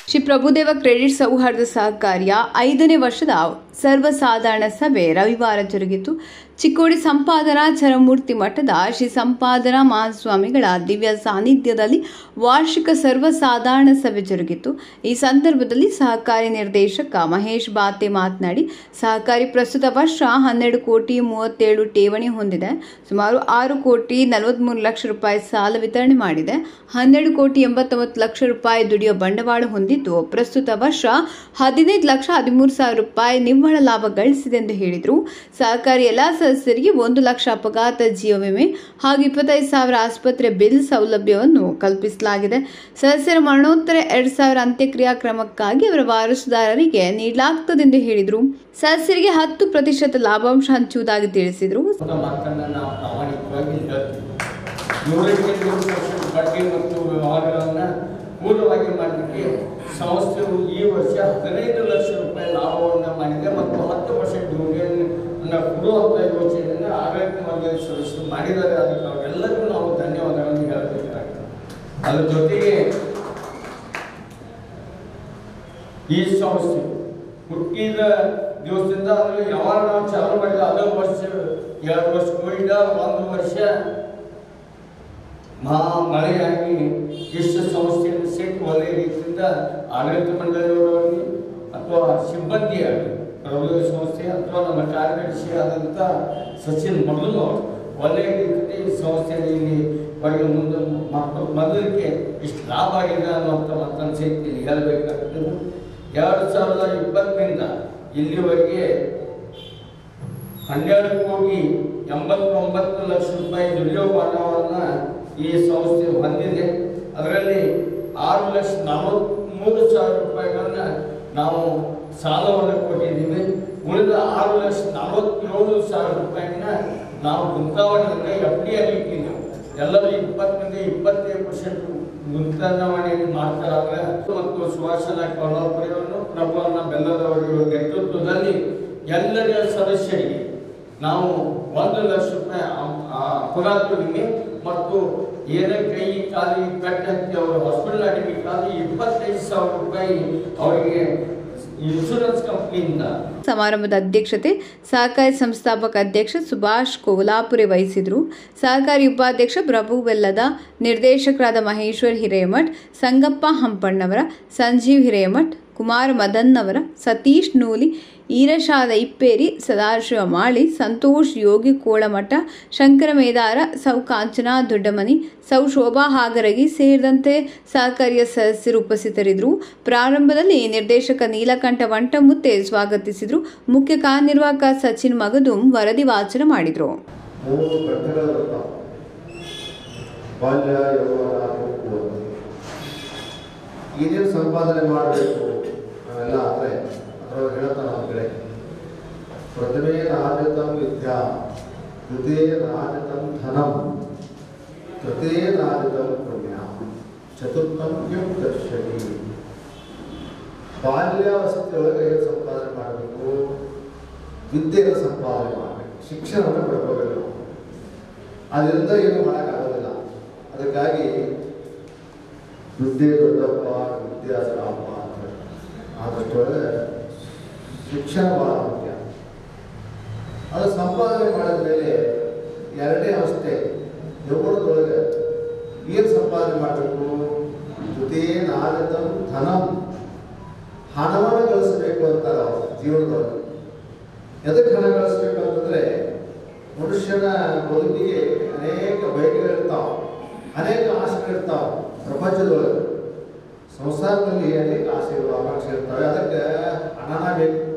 Shri Prabhudeva credit ಸೌಹಾರ್ದ ಸಹಕಾರಿಯ ಐದನೇ ವರ್ಷದ ಸರ್ವಸಾಧಾರಣ ಸಭೆ ರವಿವಾರ ಜರುಗಿತು ಚಿಕ್ಕೋಡಿ ಸಂಪಾದನಾ ಚರಮೂರ್ತಿ ಮಠದ ಶ್ರೀ ಸಂಪಾದನಾ ಮಹಾಸ್ವಾಮಿಗಳ ದಿವ್ಯ ಸಾನ್ನಿಧ್ಯದಲ್ಲಿ ವಾರ್ಷಿಕ ಸರ್ವಸಾಧಾರಣ ಸಭೆ ಜರುಗಿತು ಈ ಸಂದರ್ಭದಲ್ಲಿ ಸಹಕಾರಿ ನಿರ್ದೇಶಕ ಮಹೇಶ್ ಬಾತೆ ಮಾತನಾಡಿ ಸಹಕಾರಿ ಪ್ರಸ್ತುತ ವರ್ಷ ಹನ್ನೆರಡು ಕೋಟಿ ಮೂವತ್ತೇಳು ಠೇವಣಿ ಹೊಂದಿದೆ ಸುಮಾರು ಆರು ಕೋಟಿ ನಲವತ್ಮೂರು ಲಕ್ಷ ರೂಪಾಯಿ ಸಾಲ ವಿತರಣೆ ಮಾಡಿದೆ ಹನ್ನೆರಡು ಕೋಟಿ ಎಂಬತ್ತೊಂಬತ್ತು ಲಕ್ಷ ರೂಪಾಯಿ ದುಡಿಯೋ ಬಂಡವಾಳ ಹೊಂದಿದ್ದು ಪ್ರಸ್ತುತ ವರ್ಷ ಹದಿನೈದು ಲಕ್ಷ ಹದಿಮೂರು ಸಾವಿರ ರೂಪಾಯಿ ನಿವ್ವಳ ಲಾಭ ಗಳಿಸಿದೆ ಎಂದು ಹೇಳಿದರು ಸಹಕಾರಿ ಎಲ್ಲ ಸದಸ್ಯರಿಗೆ ಒಂದು ಲಕ್ಷ ಅಪಘಾತ ಜೀವ ವಿಮೆ ಹಾಗೂ ಇಪ್ಪತ್ತೈದು ಸಾವಿರ ಆಸ್ಪತ್ರೆ ಬಿಲ್ ಸೌಲಭ್ಯವನ್ನು ಕಲ್ಪಿಸಲಾಗಿದೆ ಸದಸ್ಯರ ಮರಣೋತ್ತರ ಎರಡ್ ಸಾವಿರ ಅಂತ್ಯಕ್ರಿಯಾ ಕ್ರಮಕ್ಕಾಗಿ ಅವರ ವಾರಸುದಾರರಿಗೆ ನೀಡಲಾಗುತ್ತದೆ ಎಂದು ಹೇಳಿದರು ಸದಸ್ಯರಿಗೆ ಹತ್ತು ಪ್ರತಿಶತ ಲಾಭಾಂಶ ಹಂಚುವುದಾಗಿ ತಿಳಿಸಿದರು ಅಂತ ಮಾತನ್ನು ನಾವು ಪ್ರಾಮಾಣಿಕವಾಗಿ ಹೇಳ್ತೀವಿ ನೂರಕ್ಕೆ ನೂರು ಪರ್ಸೆಂಟ್ ಬಡ್ಡಿ ಮತ್ತು ವ್ಯವಹಾರಗಳನ್ನು ಪೂರ್ಣವಾಗಿ ಮಾಡಲಿಕ್ಕೆ ಸಂಸ್ಥೆಯು ಈ ವರ್ಷ ಹದಿನೈದು ಲಕ್ಷ ರೂಪಾಯಿ ಲಾಭವನ್ನು ಮಾಡಿದೆ ಮತ್ತು ಹತ್ತು ಪರ್ಸೆಂಟ್ ಡಿವಿಡೆಂಡನ್ನು ಕೊಡುವಂಥ ಯೋಜನೆಯನ್ನು ಆಡಳಿತ ಮಂಡಳಿ ಸದಸ್ಯರು ಮಾಡಿದ್ದಾರೆ ಅದಕ್ಕೆ ಅವರೆಲ್ಲರಿಗೂ ನಾವು ಧನ್ಯವಾದಗಳನ್ನು ಹೇಳಬೇಕಾಗ್ತದೆ ಅದ್ರ ಜೊತೆಗೆ ಈ ಸಂಸ್ಥೆ ಹುಟ್ಟಿದ ದಿವಸದಿಂದ ಅಂದ್ರೆ ಯಾವಾಗ ನಾವು ಚಾಲು ಮಾಡಿದ ಅದ ವರ್ಷ ಎರಡು ವರ್ಷ ಕೋವಿಡ್ ಒಂದು ವರ್ಷ ಮಹಾ ಮಳೆಯಾಗಿ ಎಷ್ಟು ಸಂಸ್ಥೆಯನ್ನು ಸೇರಿ ಒಳ್ಳೆಯ ರೀತಿಯಿಂದ ಆಡಳಿತ ಮಂಡಳಿಯವರಾಗಲಿ ಅಥವಾ ಸಿಬ್ಬಂದಿಯಾಗಲಿ ಪ್ರಬಲ ಸಂಸ್ಥೆ ಅಥವಾ ನಮ್ಮ ಕಾರ್ಯದರ್ಶಿ ಆದಂಥ ಸಚಿನ್ ಮೊದಲು ಅವರು ಒಳ್ಳೆಯ ರೀತಿಯಲ್ಲಿ ಈ ಸಂಸ್ಥೆಯಲ್ಲಿ ಹೊರಗೆ ಮುಂದೆ ಮಕ್ಕಳು ಮೊದಲಿಗೆ ಇಷ್ಟು ಲಾಭ ಆಗಿದೆ ಅನ್ನುವಂಥ ಮತ್ತೊಂದು ಸಹಿತ ಇಲ್ಲಿ ಹೇಳಬೇಕಾಗ್ತದೆ ಎರಡು ಸಾವಿರದ ಇಪ್ಪತ್ತರಿಂದ ಇಲ್ಲಿವರೆಗೆ ಹನ್ನೆರಡು ಕೋಟಿ ಎಂಬತ್ತೊಂಬತ್ತು ಲಕ್ಷ ರೂಪಾಯಿ ದುಡಿಯೋ ಬಂಡವಾಳವನ್ನು ಈ ಸಂಸ್ಥೆ ಹೊಂದಿದೆ ಅದರಲ್ಲಿ ಆರು ಲಕ್ಷ ನಲವತ್ತ್ಮೂರು ಸಾವಿರ ರೂಪಾಯಿಗಳನ್ನ ನಾವು ಸಾಲವನ್ನು ಕೊಟ್ಟಿದ್ದೀವಿ ಉಳಿದ ಆರು ಲಕ್ಷ ನಲವತ್ತೇಳು ಸಾವಿರ ರೂಪಾಯಿನ ನಾವು ಗುಂತಾವಣೆಯಿಂದ ಎಫ್ ಡಿ ಅಲ್ಲಿ ಇಟ್ಟಿದ್ದೆವು ಎಲ್ಲರೂ ಇಪ್ಪತ್ತರಿಂದ ಇಪ್ಪತ್ತೈದು ಪರ್ಸೆಂಟ್ ಗುಂತಾವಣೆಯನ್ನು ಮಾಡ್ತಾರಾದ್ರೆ ಮತ್ತು ಸುಭಾಷಣ ಕೊಲ್ಲಾಪುರವನ್ನು ಪ್ರಭುವನ್ನ ಬೆಲ್ಲದವರ ನೇತೃತ್ವದಲ್ಲಿ ಎಲ್ಲರ ಸದಸ್ಯರಿಗೆ ನಾವು ಒಂದು ಲಕ್ಷ ರೂಪಾಯಿ ಅ- ಆ ಅಪಘಾತ ವಿಮೆ ಮತ್ತು ಏನೇ ಕೈ ಕಾಲಿ ಪೆಟ್ಟು ಹತ್ತಿ ಅವರು ಹಾಸ್ಪಿಟಲ್ ಅಡ್ಮಿಟ್ ಆಗಿ ಇಪ್ಪತ್ತೈದು ಸಾವಿರ ರೂಪಾಯಿ ಅವರಿಗೆ ಇನ್ಶೂರೆನ್ಸ್ ಕಂಪ್ನಿಯಿಂದ ಸಮಾರಂಭದ ಅಧ್ಯಕ್ಷತೆ ಸಹಕಾರಿ ಸಂಸ್ಥಾಪಕ ಅಧ್ಯಕ್ಷ ಸುಭಾಷ್ ಕೋಲಾಪುರೆ ವಹಿಸಿದರು ಸಹಕಾರಿ ಉಪಾಧ್ಯಕ್ಷ ಪ್ರಭು ಬೆಲ್ಲದ ನಿರ್ದೇಶಕರಾದ ಮಹೇಶ್ವರ್ ಹಿರೇಮಠ್ ಸಂಗಪ್ಪ ಹಂಪಣ್ಣವರ ಸಂಜೀವ್ ಹಿರೇಮಠ್ ಕುಮಾರ್ ಮದನ್ನವರ ಸತೀಶ್ ನೂಲಿ ಈರಶಾದ ಇಪ್ಪೇರಿ ಸದಾಶಿವ ಮಾಳಿ ಸಂತೋಷ್ ಯೋಗಿ ಕೋಳಮಠ ಶಂಕರ ಮೇದಾರ ಸೌ ಕಾಂಚನಾ ದೊಡ್ಡಮನಿ ಸೌ ಶೋಭಾ ಹಾಗರಗಿ ಸೇರಿದಂತೆ ಸಹಕಾರಿಯ ಸದಸ್ಯರು ಉಪಸ್ಥಿತರಿದ್ದರು ಪ್ರಾರಂಭದಲ್ಲಿ ನಿರ್ದೇಶಕ ನೀಲಕಂಠ ವಂಟಮುತ್ತೆ ಸ್ವಾಗತಿಸಿದರು ಮುಖ್ಯ ಕಾರ್ಯನಿರ್ವಾಹಕ ಸಚಿನ್ ಮಗದುಂ ವರದಿ ವಾಚನ ಮಾಡಿದರು ಮೂರು ಘಟ್ಟಗಳು ಬರ್ತಾವೆ ಬಾಲ್ಯ ಯೌವನ ಮುಪ್ಪು ಏನೇನು ಸಂಪಾದನೆ ಮಾಡಬೇಕು ನಾವೆಲ್ಲ ಅಂದರೆ ಅದರೊಳಗೆ ಹೇಳ್ತಾನೆ ನಮ್ಮ ಕಡೆ ಪ್ರಥಮೇ ರಾಜತಂ ವಿದ್ಯಾ ದ್ವಿತೀಯ ರಾಜತಂ ಧನಂ ತೃತೀಯ ರಾಜತಂ ಪುಣ್ಯ ಚತುರ್ಥಂ ಯಂ ದರ್ಶನಿ ಬಾಲ್ಯಾವಸ್ಥೆಯೊಳಗೆ ಏನು ಸಂಪಾದನೆ ಮಾಡಬೇಕು ವಿದ್ಯೆಯನ್ನು ಸಂಪಾದನೆ ಮಾಡಬೇಕು ಶಿಕ್ಷಣವನ್ನು ಪಡ್ಕೋಬೇಕು ಅದರಿಂದ ಏನು ಮಾಡೋಕ್ಕಾಗೋದಿಲ್ಲ ಅದಕ್ಕಾಗಿ ವಿದ್ಯೆ ದೊಡ್ಡಪ್ಪ ವಿದ್ಯಾಸ ರಾಮ ಅಂತ ಹೇಳ್ತಾರೆ. ಆದಷ್ಟೊಳಗೆ ಶಿಕ್ಷಣ ಬಹಳ ಮುಖ್ಯ ಅದು ಸಂಪಾದನೆ ಮಾಡಿದ ಮೇಲೆ ಎರಡನೇ ಅವಸ್ಥೆ ಯೌವನದೊಳಗೆ ಏನು ಸಂಪಾದನೆ ಮಾಡಬೇಕು ಜೊತೆ ನಾಗತಂ ಧನಂ ಹಣವನ್ನು ಗಳಿಸಬೇಕು ಅಂತಾರೆ ಅವರು ಜೀವನದೊಳಗೆ ಎದಕ್ಕೆ ಹಣ ಗಳಿಸ್ಬೇಕು ಅಂತಂದ್ರೆ ಮನುಷ್ಯನ ಬದುಕಿಗೆ ಅನೇಕ ಬಯಕೆಗಳಿರ್ತಾವ ಅನೇಕ ಆಸೆಗಳಿರ್ತಾವ ಪ್ರಪಂಚದೊಳಗೆ ಸಂಸಾರದಲ್ಲಿ ಅನೇಕ ಆಸೆಗಳು ಆಕಾಂಕ್ಷೆ ಇರ್ತವೆ ಅದಕ್ಕೆ ಹಣನ ಬೇಕು